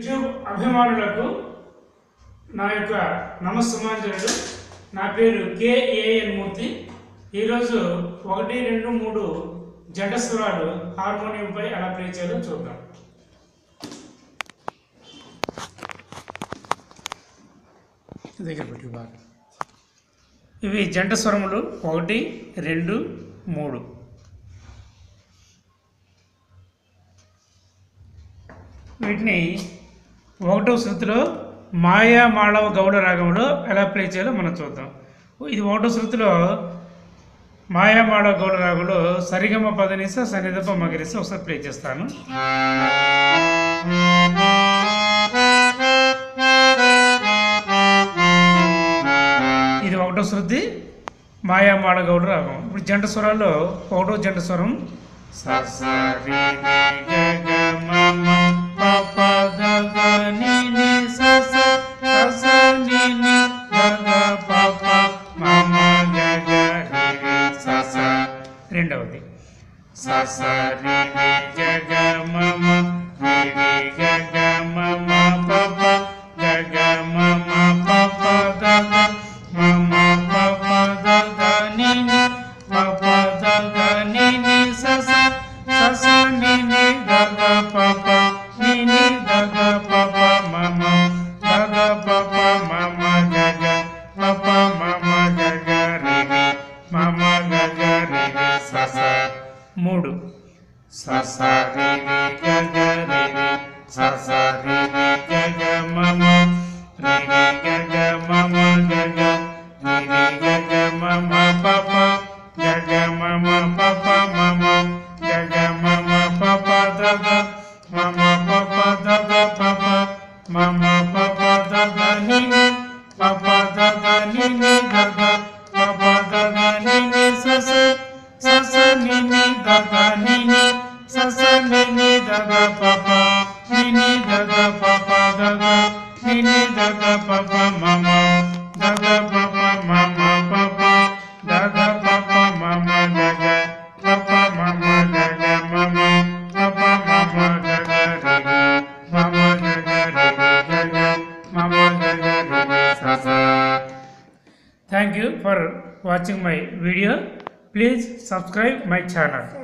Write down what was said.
YouTube అభిమానులకు నా యొక్క నమస్సమాంజనులు నా పేరు కేఏఎన్ మూర్తి ఈరోజు ఒకటి రెండు మూడు జంట స్వరాలు హార్మోనియంపై ఎలా ప్లే చేయాలో చూద్దాం దగ్గర పెట్టి బాగా ఇవి జంట స్వరములు ఒకటి రెండు మూడు వీటిని ఒకటో శృతిలో మాయా మాళవ గౌడ రాగంలో ఎలా ప్లే చేయాలో మనం చూద్దాం ఇది ఒకటో శృతిలో మాయా మాళవ గౌడ రాగంలో సరిగమ పదనిస సన్నిధప మగరిస ఒకసారి ప్లే చేస్తాను ఇది ఒకటో శృతి మాయా మాళ గౌడ రాగం ఇప్పుడు జంట స్వరాల్లో ఒకటో జంట స్వరం స స రి రి గ గ మ మ ప ప ద గ ని ని స స స స ని ని గ గ ప ప మ మ గ గ రి రి స స రెండవది స స రి రి గ గ మ మ రి రి గ గ మ మ ప ప గ గ మ మ ప ప ద గ మ మ ప ప ద గ ని ని ప ప ద గ ని ని స స స స ని ని గ గ ప ప ని ని గ గ ప ప మ మ గ గ ప ప మ మ గ గ ప ప మ మ గ గ రి రి మ మ గ గ రి రి స స మూడు స స రి రి గ గ రి రి స స రి రి గ గ మ మ రి రి గ గ మ మ గ గ రి రి గ గ మ మ ప ప గ గ మ మ ప ప మ మ గ గ మ మ ప ప ద గ మ మ ప ప ద గ ప ప మ మ ప ప ద గ ని ని ప ప ద గ ని ని గ గ ప ప ద గ ని ని స స స స ని ని ద గ ని ని స స ని ని ద గ ప ప ని ని ద గ ప ప ద గ ని ని ద గ ప ప మ మ ద గ ప ప మ మ ప ప ద గ ప ప మ మ ద గ ప ప మ మ ద గ మ మ ప ప మ మ ద గ రి రి మ మ ద గ రి రి గ గ మ మ ద గ రి రి స స Thank you for watching my video. Please subscribe my channel.